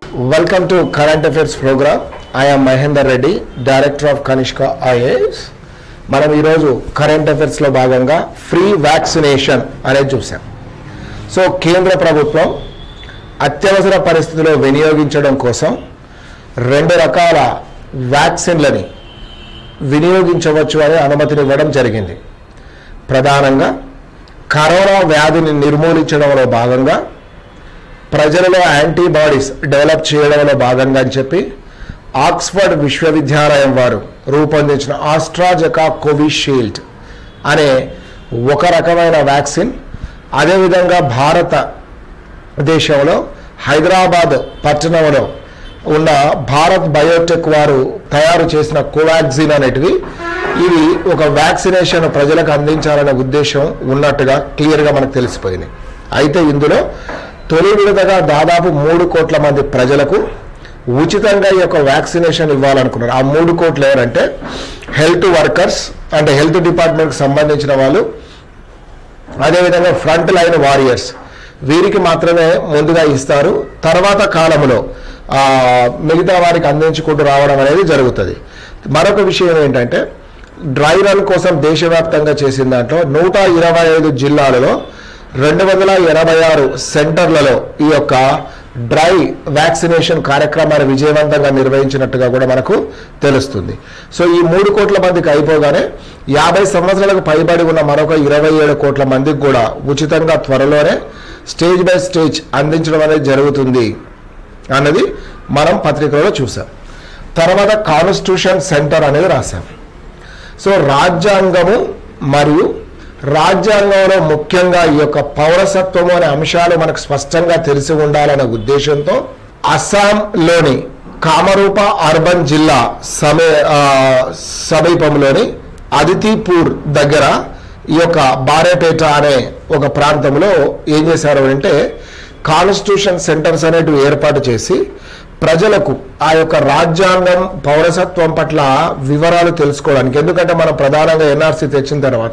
Welcome to Current Affairs program. I am Mahendra Reddy, Director of Kanishka IAS. మనం ఈరోజు current అఫైర్స్లో భాగంగా free vaccination అనేది చూసాం so కేంద్ర ప్రభుత్వం అత్యవసర పరిస్థితిలో వినియోగించడం కోసం రెండు రకాల వ్యాక్సిన్లని వినియోగించవచ్చు అనే అనుమతిని ఇవ్వడం జరిగింది ప్రధానంగా కరోనా వ్యాధిని నిర్మూలించడంలో భాగంగా ప్రజలలో యాంటీబాడీస్ డెవలప్ చేయడంలో భాగంగా అని చెప్పి ఆక్స్ఫర్డ్ విశ్వవిద్యాలయం వారు రూపొందించిన ఆస్ట్రాజెకా కోవిషీల్డ్ అనే ఒక రకమైన వ్యాక్సిన్ అదేవిధంగా భారత దేశంలో హైదరాబాద్ పట్టణంలో ఉన్న భారత్ బయోటెక్ వారు తయారు చేసిన కోవాక్సిన్ అనేటివి ఇవి ఒక వ్యాక్సినేషన్ ప్రజలకు అందించాలనే ఉద్దేశం ఉన్నట్టుగా క్లియర్గా మనకు తెలిసిపోయింది అయితే ఇందులో తొలి విడతగా దాదాపు మూడు కోట్ల మంది ప్రజలకు ఉచితంగా ఈ యొక్క వ్యాక్సినేషన్ ఇవ్వాలనుకున్నారు ఆ మూడు కోట్లు ఎవరంటే హెల్త్ వర్కర్స్ అంటే హెల్త్ డిపార్ట్మెంట్కి సంబంధించిన వాళ్ళు అదేవిధంగా ఫ్రంట్ లైన్ వారియర్స్ వీరికి మాత్రమే ముందుగా ఇస్తారు తర్వాత కాలంలో ఆ, మిగతా వారికి అందించుకుంటూ రావడం అనేది జరుగుతుంది మరొక విషయం ఏంటంటే డ్రై రన్ కోసం దేశవ్యాప్తంగా చేసిన దాంట్లో నూట ఇరవై ఐదు జిల్లాలలో రెండు వందల ఎనభై ఆరు సెంటర్లలో ఈ యొక్క డ్రై వ్యాక్సినేషన్ కార్యక్రమాన్ని విజయవంతంగా నిర్వహించినట్టుగా కూడా మనకు తెలుస్తుంది సో ఈ మూడు కోట్ల మందికి అయిపోగానే యాభై సంవత్సరాలకు పైబడి ఉన్న మరొక ఇరవై ఏడు కోట్ల మందికి కూడా ఉచితంగా త్వరలోనే స్టేజ్ బై స్టేజ్ అందించడం అనేది జరుగుతుంది అన్నది మనం పత్రికలో చూసాం తర్వాత కాన్స్టిట్యూషన్ సెంటర్ అనేది రాశాం సో రాజ్యాంగము మరియు రాజ్యాంగంలో ముఖ్యంగా ఈ యొక్క పౌరసత్వము అనే అంశాలు మనకు స్పష్టంగా తెలిసి ఉండాలనే ఉద్దేశంతో అస్సాంలోని కామరూప అర్బన్ జిల్లా సమీ ఆ, సమీపంలోని అదితిపూర్ దగ్గర ఈ యొక్క బారేపేట అనే ఒక ప్రాంతంలో ఏం చేశారు అంటే కాన్స్టిట్యూషన్ సెంటర్స్ అనేటివి ఏర్పాటు చేసి ప్రజలకు ఆ యొక్క రాజ్యాంగం పౌరసత్వం పట్ల వివరాలు తెలుసుకోవడానికి ఎందుకంటే మనం ప్రధానంగా ఎన్ఆర్సీ తెచ్చిన తర్వాత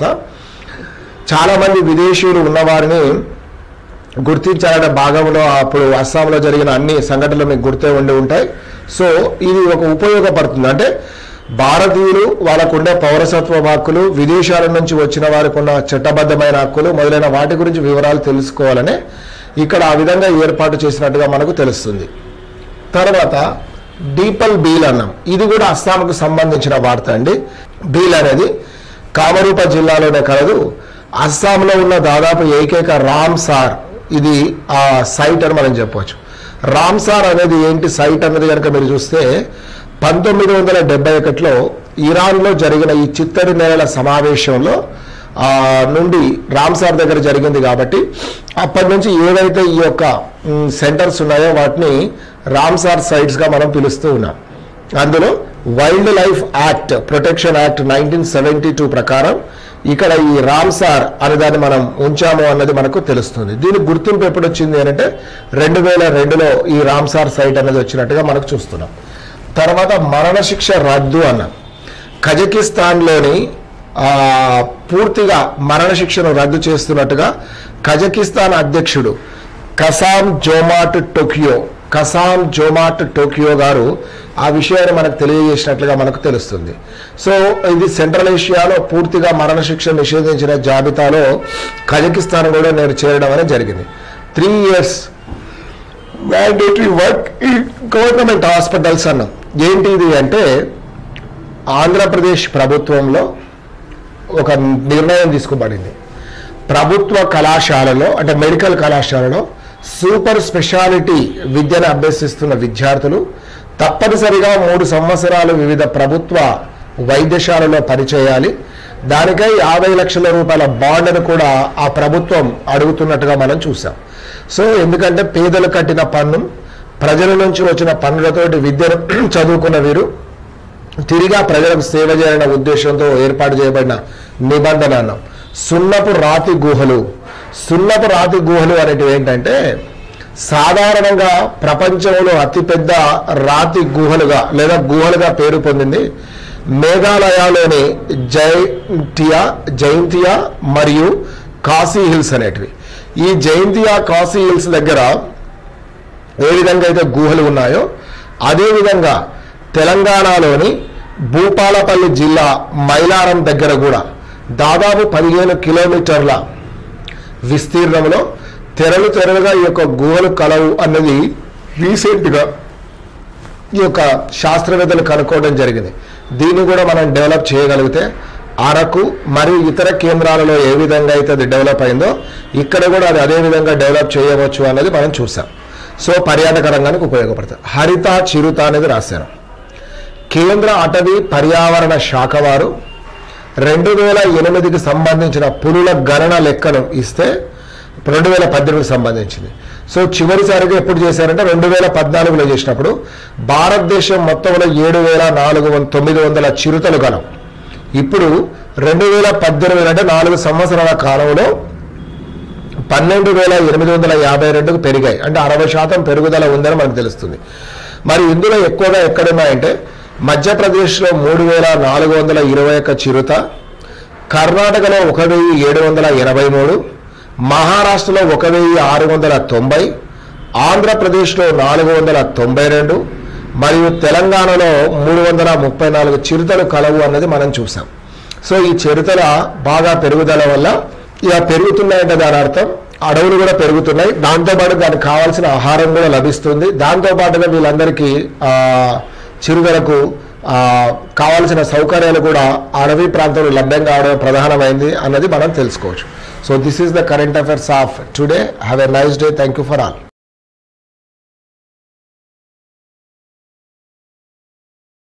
చాలామంది విదేశీయులు ఉన్నవారిని గుర్తించాలనే భాగంలో అప్పుడు అస్సాంలో జరిగిన అన్ని సంఘటనలు మీకు గుర్తే ఉండి ఉంటాయి సో ఇది ఒక ఉపయోగపడుతుంది అంటే భారతీయులు వాళ్ళకు ఉండే పౌరసత్వ హక్కులు విదేశాల నుంచి వచ్చిన వారికి ఉన్న చట్టబద్ధమైన హక్కులు మొదలైన వాటి గురించి వివరాలు తెలుసుకోవాలని ఇక్కడ ఆ విధంగా ఏర్పాటు చేసినట్టుగా మనకు తెలుస్తుంది తర్వాత డీపల్ బీల్ అన్నాం ఇది కూడా అస్సాంకు సంబంధించిన వార్త అండి బీల్ అనేది కామరూప జిల్లాలోనే కలదు అస్సాంలో ఉన్న దాదాపు ఏకైక రామ్సార్ ఇది ఆ సైట్ అని మనం చెప్పవచ్చు రామ్సార్ అనేది ఏంటి సైట్ అనేది కనుక మీరు చూస్తే పంతొమ్మిది వందల డెబ్బై ఒకటిలో ఇరాన్లో జరిగిన ఈ చిత్తడి నేలల సమావేశంలో ఆ, నుండి రామ్సార్ దగ్గర జరిగింది కాబట్టి అప్పటి నుంచి ఏవైతే ఈ యొక్క మ్, సెంటర్స్ ఉన్నాయో వాటిని రామ్సార్ సైట్స్గా మనం పిలుస్తూ ఉన్నాం అందులో wildlife act protection act nineteen seventy two ప్రకారం ఇక్కడ ఈ రామ్సార్ అనే దాన్ని మనం ఉంచాము అన్నది మనకు తెలుస్తుంది దీని గుర్తింపు ఎప్పుడు వచ్చింది అని అంటే రెండు వేల రెండులో ఈ రామ్సార్ సైట్ అనేది వచ్చినట్టుగా మనకు చూస్తున్నాం తర్వాత మరణశిక్ష రద్దు అన్నాం కజకిస్తాన్లోని ఆ, పూర్తిగా మరణశిక్షను రద్దు చేస్తున్నట్టుగా కజకిస్తాన్ అధ్యక్షుడు కసామ్ జోమాట్ టోకియో కసామ్ జోమాట్ టోకియో గారు ఆ విషయాన్ని మనకు తెలియజేసినట్లుగా మనకు తెలుస్తుంది సో ఇది సెంట్రల్ ఏషియాలో పూర్తిగా మరణశిక్ష నిషేధించిన జాబితాలో కజకిస్తాన్ కూడా నేను చేరడం అనేది జరిగింది త్రీ ఇయర్స్ మ్యాండేటరీ వర్క్ ఈ గవర్నమెంట్ హాస్పిటల్స్ అన్నాం ఏంటి ఇది అంటే ఆంధ్రప్రదేశ్ ప్రభుత్వంలో ఒక నిర్ణయం తీసుకోబడింది ప్రభుత్వ కళాశాలలో అంటే మెడికల్ కళాశాలలో సూపర్ స్పెషాలిటీ విద్యను అభ్యసిస్తున్న విద్యార్థులు తప్పనిసరిగా మూడు సంవత్సరాలు వివిధ ప్రభుత్వ వైద్యశాలలో పనిచేయాలి దానికై యాభై లక్షల రూపాయల బాండ్ను కూడా ఆ ప్రభుత్వం అడుగుతున్నట్టుగా మనం చూసాం సో ఎందుకంటే పేదలు కట్టిన పన్ను ప్రజల నుంచి వచ్చిన పన్నులతోటి విద్యను చదువుకున్న వీరు తిరిగా ప్రజలకు సేవ చేయాలనే ఉద్దేశంతో ఏర్పాటు చేయబడిన నిబంధన అన్నాం సున్నపు రాతి గుహలు సున్నపు రాతి గుహలు అనేటివి ఏంటంటే సాధారణంగా ప్రపంచంలో అతిపెద్ద రాతి గుహలుగా లేదా గుహలుగా పేరు పొందింది మేఘాలయలోని జైంటియా జైంతియా మరియు కాశీ హిల్స్ అనేటివి ఈ జైంతియా కాశీ హిల్స్ దగ్గర ఏ విధంగా అయితే గుహలు ఉన్నాయో అదేవిధంగా తెలంగాణలోని భూపాలపల్లి జిల్లా మైలారం దగ్గర కూడా దాదాపు పదిహేను కిలోమీటర్ల విస్తీర్ణంలో తెరలు తెరలుగా ఈ యొక్క గుహలు కలవు అన్నది రీసెంట్గా ఈ యొక్క శాస్త్రవేత్తలు కనుక్కోవడం జరిగింది దీన్ని కూడా మనం డెవలప్ చేయగలిగితే అరకు మరియు ఇతర కేంద్రాలలో ఏ విధంగా అయితే అది డెవలప్ అయిందో ఇక్కడ కూడా అది అదే విధంగా డెవలప్ చేయవచ్చు అన్నది మనం చూసాం సో పర్యాటక రంగానికి ఉపయోగపడుతుంది హరిత చిరుత అనేది రాశాను కేంద్ర అటవీ పర్యావరణ శాఖ వారు రెండు వేల ఎనిమిదికి సంబంధించిన పులుల గణన లెక్కను ఇస్తే రెండు వేల పద్దెనిమిదికి సంబంధించింది సో చివరిసారిగా ఎప్పుడు చేశారంటే రెండు వేల పద్నాలుగులో చేసినప్పుడు భారతదేశం మొత్తంలో ఏడు వేల నాలుగు వంద తొమ్మిది వందల చిరుతలు గలం ఇప్పుడు రెండు వేల పద్దెనిమిది అంటే నాలుగు సంవత్సరాల కాలంలో పన్నెండు వేల ఎనిమిది వందల యాభై రెండుకు పెరిగాయి అంటే అరవై శాతం పెరుగుదల ఉందని మనకు తెలుస్తుంది మరి ఇందులో ఎక్కువగా ఎక్కడున్నాయంటే మధ్యప్రదేశ్లో మూడు వేల నాలుగు వందల ఇరవై ఒక్క చిరుత కర్ణాటకలో ఒక వెయ్యి ఏడు వందల ఎనభై మూడు మహారాష్ట్రలో ఒక వెయ్యి ఆరు వందల తొంభై ఆంధ్రప్రదేశ్లో నాలుగు వందల తొంభై రెండు మరియు తెలంగాణలో మూడు వందల ముప్పై నాలుగు చిరుతలు కలవు అన్నది మనం చూసాం సో ఈ చిరుతల బాగా పెరుగుదల వల్ల ఇక పెరుగుతున్నాయంటే దాని అర్థం అడవులు కూడా పెరుగుతున్నాయి దాంతోపాటు దానికి కావాల్సిన ఆహారం కూడా లభిస్తుంది దాంతోపాటుగా వీళ్ళందరికీ ఆ, చిరుతలకు ఆ, కావాల్సిన సౌకర్యాలు కూడా అడవి ప్రాంతంలో లభ్యం కావడం ప్రధానమైంది అన్నది మనం తెలుసుకోవచ్చు so this is the current affairs of today have a nice day thank you for all